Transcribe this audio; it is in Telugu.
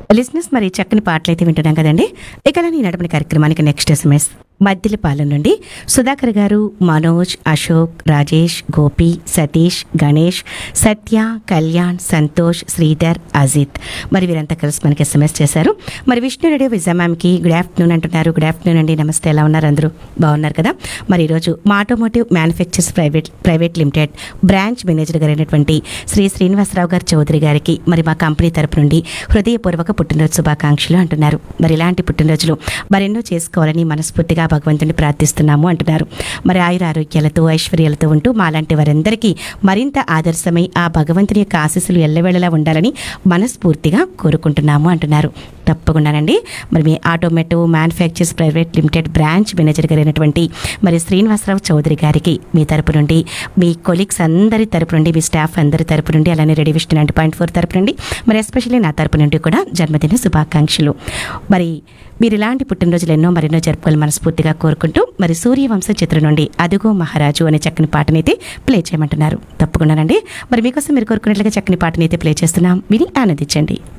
లిజినెస్ మరి చక్కని పాటలు అయితే వింటున్నాం కదండి ఇక ఈ నడపని కార్యక్రమానికి నెక్స్ట్ ఎస్ఎంఎస్ మద్దిలపాలెం నుండి సుధాకర్ గారు మనోజ్ అశోక్ రాజేష్ గోపి సతీష్ గణేష్ సత్య కళ్యాణ్ సంతోష్ శ్రీధర్ అజిత్ మరి వీరంతా కలిసి మనకి ఎస్ఎంఎస్ చేశారు మరి విష్ణు రెడ్డి విజయ మ్యామ్కి గుడ్ ఆఫ్టర్నూన్ అంటున్నారు గుడ్ ఆఫ్టర్నూన్ అండి నమస్తే ఎలా ఉన్నారు అందరూ బాగున్నారు కదా మరి ఈరోజు మా automotive manufacturers private private limited branch manager గారైనటువంటి శ్రీ శ్రీనివాసరావు గారు చౌదరి గారికి మరి మా కంపెనీ తరపు నుండి హృదయపూర్వక పుట్టినరోజు శుభాకాంక్షలు అంటున్నారు మరి ఇలాంటి పుట్టినరోజులు మరెన్నో చేసుకోవాలని మనస్ఫూర్తిగా భగవంతుని ప్రార్థిస్తున్నాము అంటున్నారు మరి ఆయుర ఆరోగ్యాలతో ఐశ్వర్యాలతో ఉంటూ మాలాంటి వారందరికీ మరింత ఆదర్శమై ఆ భగవంతుని యొక్క ఆశీస్సులు ఎల్లవేళలా ఉండాలని మనస్ఫూర్తిగా కోరుకుంటున్నాము అంటున్నారు తప్పకుండానండి మరి మీ automotive manufacturers private limited branch manager గారైనటువంటి మరి శ్రీనివాసరావు చౌదరి గారికి మీ తరపు నుండి మీ కొలీగ్స్ అందరి తరపు నుండి మీ స్టాఫ్ అందరి తరపు నుండి అలానే రెడీ విష్ణు నైన్టీ పాయింట్ ఫోర్ తరపు నుండి మరి ఎస్పెషల్లీ నా తరపు నుండి కూడా జన్మదిన శుభాకాంక్షలు మరి మీరు ఇలాంటి పుట్టినరోజులు ఎన్నో మరెన్నో జరుపుకోవాలి మనస్ఫూర్తిగా కోరుకుంటూ మరి సూర్యవంశ చిత్రం నుండి అదుగో మహారాజు అనే చక్కని పాటనైతే ప్లే చేయమంటున్నారు తప్పకుండానండి మరి మీకోసం మీరు కోరుకున్నట్లుగా చక్కని పాటనైతే ప్లే చేస్తున్నాం విని ఆనందించండి